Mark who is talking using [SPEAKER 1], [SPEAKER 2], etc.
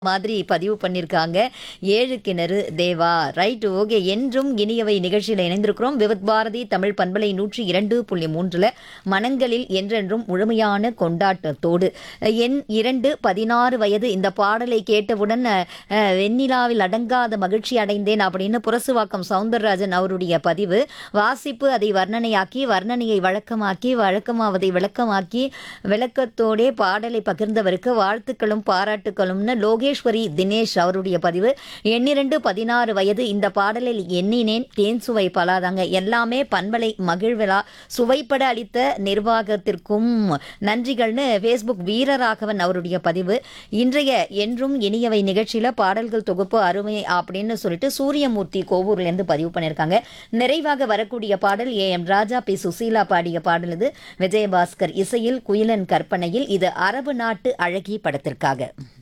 [SPEAKER 1] மாதிரி பதிவு பண்ணியிருக்காங்க ஏழு கிணறு தேவா ரைட் ஓகே என்றும் இனியவை நிகழ்ச்சியில் இணைந்திருக்கிறோம் விவத் பாரதி தமிழ் பண்பலை நூற்றி இரண்டு புள்ளி மூன்றில் மனங்களில் என்றென்றும் முழுமையான கொண்டாட்டத்தோடு எண் இரண்டு பதினாறு வயது இந்த பாடலை கேட்டவுடன் அஹ், வெண்ணிலாவில் அடங்காத மகிழ்ச்சி அடைந்தேன் அப்படின்னு புரசுவாக்கம் சவுந்தரராஜன் அவருடைய பதிவு வாசிப்பு அதை வர்ணனையாக்கி வர்ணனையை வழக்கமாக்கி வழக்கமாவதை விளக்கமாக்கி விளக்கத்தோடே பாடலை பகிர்ந்தவருக்கு வாழ்த்துக்களும் பாராட்டுக்களும்னு லோகேஸ்வரி தினேஷ் அவருடைய பதிவு எண்ணிரண்டு பதினாறு வயது இந்த பாடலில் எண்ணினேன் தேன் சுவை பலாதாங்க எல்லாமே பண்பலை மகிழ்விழா சுவைப்பட அளித்த நிர்வாகத்திற்கும் நன்றிகள்னு ஃபேஸ்புக் வீரராகவன் அவருடைய பதிவு இன்றைய என்றும் இனியவை நிகழ்ச்சியில் பாடல்கள் தொகுப்பு அருமை அப்படின்னு சொல்லிட்டு சூரியமூர்த்தி கோவூர்லேருந்து பதிவு பண்ணியிருக்காங்க நிறைவாக வரக்கூடிய பாடல் A M Raja P Susheela பாடிய பாடல் இது விஜயபாஸ்கர் இசையில் குயிலன் கற்பனையில் இது அரபு நாட்டு அழகி படத்திற்காக